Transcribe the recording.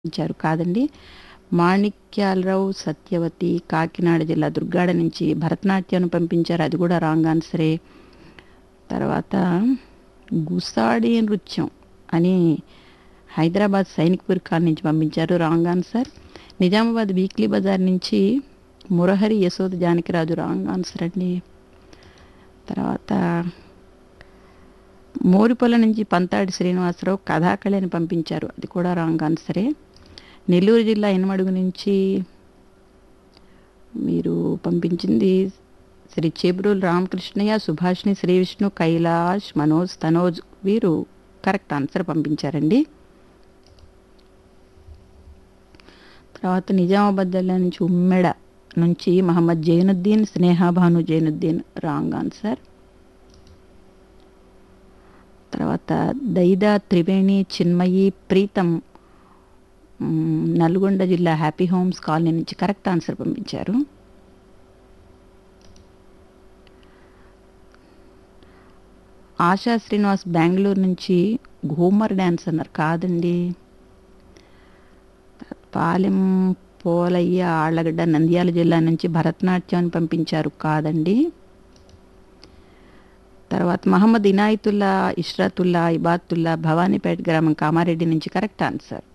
ఇచ్చారు కాదండి మాణిక్యాలరావు సత్యవతి కాకినాడ జిల్లా దుర్గాడ నుంచి భరతనాట్యాన్ని పంపించారు అది కూడా రాంగ్ ఆన్సరే తర్వాత గుసాడి నృత్యం అని హైదరాబాద్ సైనిక్పూర్ కాల్ నుంచి పంపించారు రాంగ్ ఆన్సర్ నిజామాబాద్ వీక్లీ బజార్ నుంచి మురహరి యశోద జానకిరాజు రాంగ్ ఆన్సర్ అండి తర్వాత మోరిపొల నుంచి పంతాడి శ్రీనివాసరావు కథాకళి అని పంపించారు అది కూడా రాంగ్ ఆన్సరే నెల్లూరు జిల్లా ఎనమడుగు నుంచి మీరు పంపించింది శ్రీ చేబ్రోలు రామకృష్ణయ్య సుభాష్ని శ్రీ విష్ణు కైలాష్ మనోజ్ తనోజ్ వీరు కరెక్ట్ ఆన్సర్ పంపించారండి తర్వాత నిజామాబాద్ జిల్లా నుంచి ఉమ్మెడ నుంచి మహమ్మద్ జైనుద్దీన్ స్నేహాభాను జైనుద్దీన్ రాంగ్ ఆన్సర్ తర్వాత దైదా త్రివేణి చిన్మయి ప్రీతం మ్, నల్గొండ జిల్లా హ్యాపీ హోమ్స్ కాలనీ నుంచి కరెక్ట్ ఆన్సర్ పంపించారు ఆశా శ్రీనివాస్ బెంగళూరు నుంచి ఘూమర్ డ్యాన్స్ అన్నారు కాదండి పాలెం పోలయ్య ఆళ్ళగడ్డ నంద్యాల జిల్లా నుంచి భరతనాట్యాన్ని పంపించారు కాదండి తర్వాత మహమ్మద్ ఇనాయతుల్లా ఇష్రతుల్లా ఇబాతుల్లా భవానీపేట గ్రామం కామారెడ్డి నుంచి కరెక్ట్ ఆన్సర్